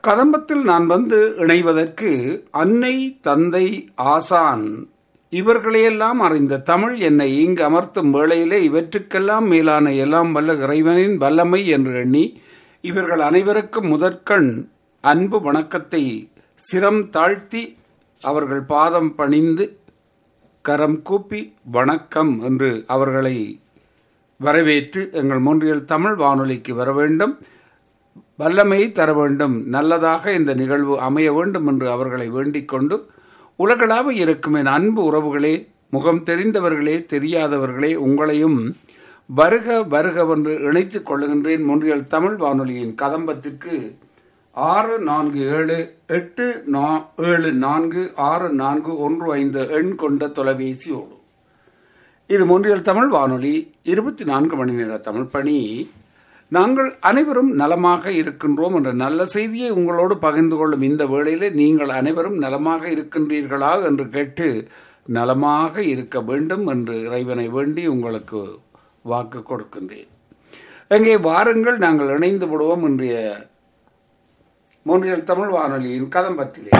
கதம்பத்தில் நான் வந்து இணைவதற்கு அன்னை தந்தை ஆசான் இவர்களையெல்லாம் அறிந்த தமிழ் என்னை இங்கு அமர்த்தும் வேளையிலே இவற்றுக்கெல்லாம் மேலான எல்லாம் வல்ல இறைவனின் வல்லமை என்று எண்ணி இவர்கள் அனைவருக்கும் முதற்கண் அன்பு வணக்கத்தை சிரம் தாழ்த்தி அவர்கள் பாதம் பணிந்து கரம் கூப்பி வணக்கம் என்று அவர்களை வரவேற்று எங்கள் மூன்றியல் தமிழ் வானொலிக்கு வர வேண்டும் வல்லமையை தர வேண்டும் நல்லதாக இந்த நிகழ்வு அமைய வேண்டும் என்று அவர்களை வேண்டிக் கொண்டு உலகளாவ இருக்கும் என் அன்பு உறவுகளே முகம் தெரிந்தவர்களே தெரியாதவர்களே உங்களையும் வருக வருகவென்று இணைத்துக் கொள்ளுகின்றேன் முன்றியல் தமிழ் வானொலியின் கதம்பத்திற்கு ஆறு நான்கு ஏழு எட்டு ஏழு நான்கு ஆறு நான்கு ஒன்று ஐந்து எண் கொண்ட தொலைபேசியோடு இது மூன்றியல் தமிழ் வானொலி இருபத்தி நான்கு மணி நேர தமிழ் பணி நாங்கள் அனைவரும் நலமாக இருக்கின்றோம் என்ற நல்ல செய்தியை உங்களோடு பகிர்ந்து கொள்ளும் இந்த வேளையிலே நீங்கள் அனைவரும் நலமாக இருக்கின்றீர்களா என்று கேட்டு நலமாக இருக்க வேண்டும் என்று இறைவனை வேண்டி உங்களுக்கு வாக்கு கொடுக்கின்றேன் அங்கே வாருங்கள் நாங்கள் இணைந்து விடுவோம் இன்றைய மூன்றியல் தமிழ் வானொலியின் கதம்பத்திலே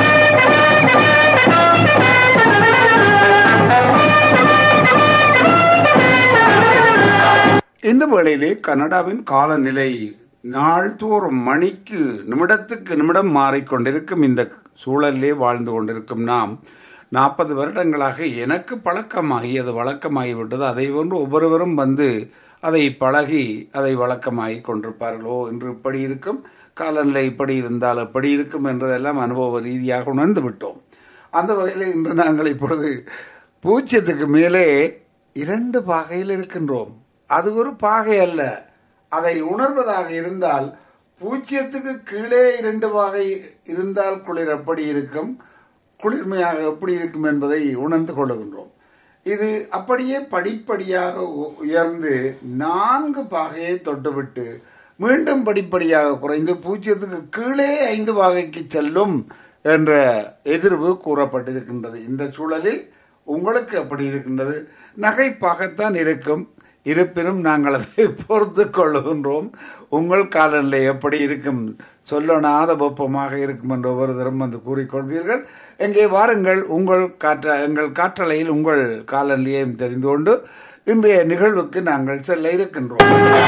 இந்த வேளையிலே கனடாவின் காலநிலை நாள்தோறும் மணிக்கு நிமிடத்துக்கு நிமிடம் மாறிக்கொண்டிருக்கும் இந்த சூழலிலே வாழ்ந்து கொண்டிருக்கும் நாம் நாற்பது வருடங்களாக எனக்கு பழக்கமாகி அது வழக்கமாகிவிட்டது அதை போன்று ஒவ்வொருவரும் வந்து அதை பழகி அதை வழக்கமாகி கொண்டிருப்பார்களோ என்று இப்படி இருக்கும் காலநிலை இப்படி இருந்தால் எப்படி இருக்கும் என்றதெல்லாம் அனுபவ ரீதியாக உணர்ந்து விட்டோம் அந்த வகையில் இன்று நாங்கள் இப்பொழுது பூச்சியத்துக்கு மேலே இரண்டு பாகையில் இருக்கின்றோம் அது ஒரு பாகை அல்ல அதை உணர்வதாக இருந்தால் பூச்சியத்துக்கு கீழே இரண்டு பாகை இருந்தால் குளிர் எப்படி இருக்கும் குளிர்மையாக எப்படி இருக்கும் என்பதை உணர்ந்து கொள்ளுகின்றோம் இது அப்படியே படிப்படியாக உயர்ந்து நான்கு பாகையை தொட்டுவிட்டு மீண்டும் படிப்படியாக குறைந்து பூஜ்ஜியத்துக்கு கீழே ஐந்து பாகைக்கு செல்லும் என்ற எதிர்வு கூறப்பட்டிருக்கின்றது இந்த சூழலில் உங்களுக்கு அப்படி இருக்கின்றது நகைப்பாகத்தான் இருக்கும் இருப்பினும் நாங்கள் அதை பொறுத்து கொள்ளுகின்றோம் உங்கள் காலநிலை எப்படி இருக்கும் சொல்லனாத வெப்பமாக இருக்கும் என்று ஒவ்வொருத்தரும் வந்து கூறிக்கொள்வீர்கள் எங்கே வாருங்கள் உங்கள் காற்ற எங்கள் காற்றலையில் உங்கள் காலநிலையையும் தெரிந்து கொண்டு இன்றைய நிகழ்வுக்கு நாங்கள் செல்ல இருக்கின்றோம்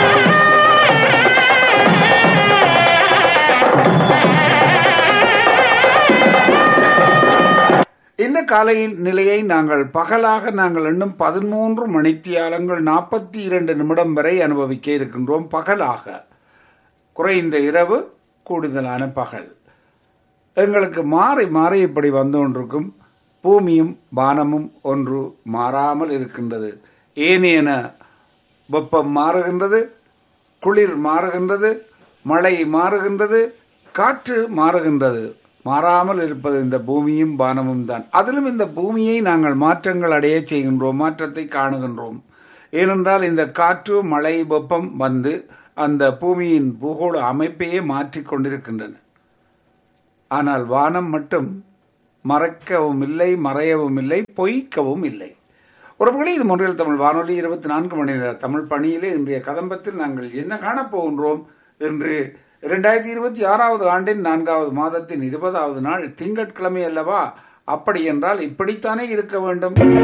இந்த காலையில் நிலையை நாங்கள் பகலாக நாங்கள் இன்னும் பதிமூன்று மணித்தியாலங்கள் நாற்பத்தி இரண்டு நிமிடம் வரை அனுபவிக்க இருக்கின்றோம் பகலாக குறைந்த இரவு கூடுதலான பகல் எங்களுக்கு மாறி மாறி இப்படி வந்து கொண்டிருக்கும் பூமியும் வானமும் ஒன்று மாறாமல் இருக்கின்றது ஏனேன வெப்பம் மாறுகின்றது குளிர் மாறுகின்றது மழை மாறுகின்றது காற்று மாறுகின்றது மாறாமல் இருப்பது இந்த பூமியும் வானமும் தான் அதிலும் இந்த பூமியை நாங்கள் மாற்றங்கள் அடைய செய்கின்றோம் மாற்றத்தை காணுகின்றோம் ஏனென்றால் இந்த காற்று மழை வெப்பம் வந்து அந்த பூமியின் பூகோள அமைப்பையே மாற்றிக்கொண்டிருக்கின்றன ஆனால் வானம் மட்டும் மறைக்கவும் இல்லை மறையவும் இல்லை பொய்க்கவும் இல்லை ஒருவேளை இது முன்றில் தமிழ் வானொலி இருபத்தி நான்கு மணி நேர தமிழ் பணியிலே இன்றைய கதம்பத்தில் நாங்கள் என்ன காணப்போகின்றோம் என்று இரண்டாயிரத்தி இருபத்தி ஆறாவது ஆண்டின் நான்காவது மாதத்தின் இருபதாவது நாள் திங்கட்கிழமை அல்லவா அப்படி என்றால் இப்படித்தானே இருக்க வேண்டும்